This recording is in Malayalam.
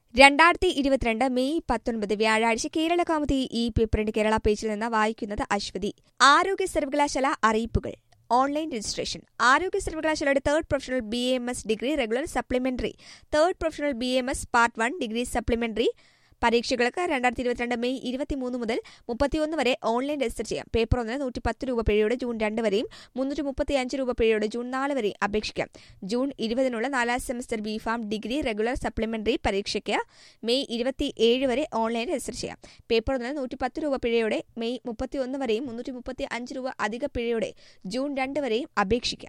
രണ്ടായിരത്തി ഇരുപത്തിരണ്ട് മെയ് പത്തൊൻപത് വ്യാഴാഴ്ച കേരള കൗമുദി ഈ പേപ്പറിന്റെ കേരള പേജിൽ നിന്ന് വായിക്കുന്നത് അശ്വതി ആരോഗ്യ സർവകലാശാല അറിയിപ്പുകൾ ഓൺലൈൻ രജിസ്ട്രേഷൻ ആരോഗ്യ സർവകലാശാലയുടെ third professional B M S degree regular supplementary third professional B M S part one degree supplementary പരീക്ഷകൾക്ക് രണ്ടായിരത്തി ഇരുപത്തിരണ്ട് മെയ് ഇരുപത്തിമൂന്ന് മുതൽ മുപ്പത്തിയൊന്ന് വരെ ഓൺലൈൻ രജിസ്റ്റർ ചെയ്യാം പേപ്പർ ഒന്നിന് നൂറ്റി പത്ത് രൂപ പിഴയോടെ ജൂൺ രണ്ട് വരെയും മുന്നൂറ്റി മുപ്പത്തി അഞ്ച് രൂപ പിഴയോടെ ജൂൺ നാല് വരെയും അപേക്ഷിക്കാം ജൂൺ ഇരുപതിനുള്ള നാലാം semester B pharm degree regular supplementary പരീക്ഷയ്ക്ക് മെയ് ഇരുപത്തി ഏഴ് വരെ ഓൺലൈൻ രജിസ്റ്റർ ചെയ്യാം പേപ്പർ ഒന്നിന് നൂറ്റി പത്ത് രൂപ പിഴയോടെ മെയ് മുപ്പത്തി ഒന്ന് വരെയും മുന്നൂറ്റി മുപ്പത്തി അഞ്ച് രൂപ അധിക പിഴയോടെ ജൂൺ രണ്ട് വരെയും അപേക്ഷിക്കാം